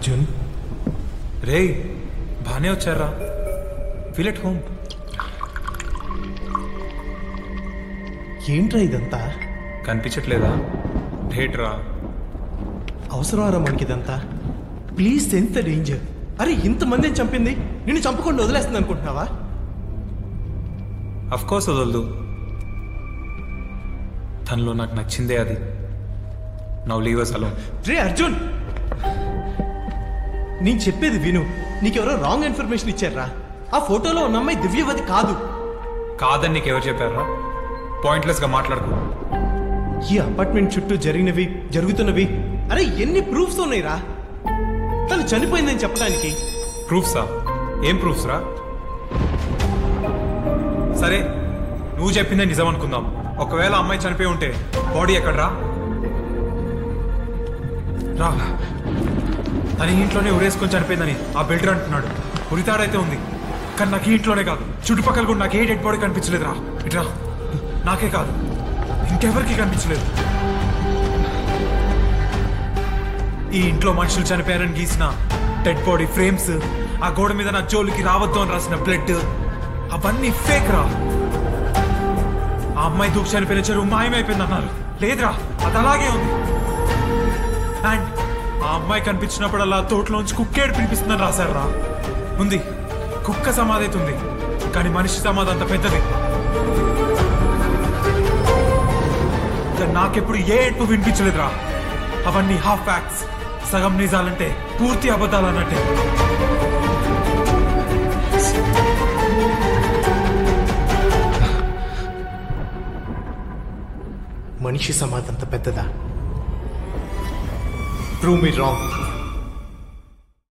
అర్జున్ రే బానే వచ్చారా feel at home ఏంట్రా ఇదంతా కనిపించట్లేదా డేట్ రా అవసరమారా మనకి ఇదంతా ప్లీజ్ సెన్స్ ద డేంజర్ అరే ఇంతమందిని చంపింది నిన్ను చంపకుండా వదిలేస్తుంది అనుకుంటున్నావా అఫ్ కోర్స్ వదలదు తనలో నాకు నచ్చిందే అది నవ్ లీవ్ అస్ అలోన్ రే అర్జున్ నేను చెప్పేది విను నీకెవరో రాంగ్ ఇన్ఫర్మేషన్ ఇచ్చారా ఆ ఫోటోలో ఉన్న అమ్మాయి దివ్యవతి కాదు కాదని నీకు ఎవరు చెప్పారా పాయింట్లెస్ గా మాట్లాడుకో ఈ అపార్ట్మెంట్ చుట్టూ జరిగినవి జరుగుతున్నవి అరే ఎన్ని ప్రూఫ్స్ ఉన్నాయిరా తను చనిపోయిందని చెప్పడానికి ప్రూఫ్సా ఏం ప్రూఫ్స్ రా సరే నువ్వు చెప్పిందే నిజం అనుకుందాం ఒకవేళ అమ్మాయి చనిపోయి ఉంటే బాడీ ఎక్కడ్రా రా తన ఇంట్లోనే ఉరేసుకొని చనిపోయిందని ఆ బిల్డర్ అంటున్నాడు ఉరితాడైతే ఉంది కానీ నాకు ఈ ఇంట్లోనే కాదు చుట్టుపక్కల కూడా నాకు ఏ డెడ్ బాడీ కనిపించలేదు రా ఇట్రా నాకే కాదు ఇంకెవరికి కనిపించలేదు ఈ ఇంట్లో మనుషులు చనిపోయారని గీసిన డెడ్ బాడీ ఫ్రేమ్స్ ఆ గోడ మీద నా జోలికి రావద్దు అని రాసిన బ్లడ్ అవన్నీ ఫేక్ రా ఆ అమ్మాయి దూకు చనిపోయిన చెరువు మాయమైపోయింది అన్నారు లేదురా అది అలాగే ఉంది అండ్ ఆ అమ్మాయి కనిపించినప్పుడల్లా తోటలోంచి కుక్కేడు పిలిపిస్తుందని రాశారు రా ఉంది కుక్క సమాధి అయితే ఉంది కానీ మనిషి సమాధి అంత పెద్దది కానీ నాకెప్పుడు ఏ ఏడ్పు వినిపించలేదురా అవన్నీ హాఫ్ ఫ్యాక్ట్స్ సగం నిజాలంటే పూర్తి అబద్ధాలు అన్నట్టే మనిషి సమాధి అంత పెద్దదా ప్రూవ్ మీ రాంగ్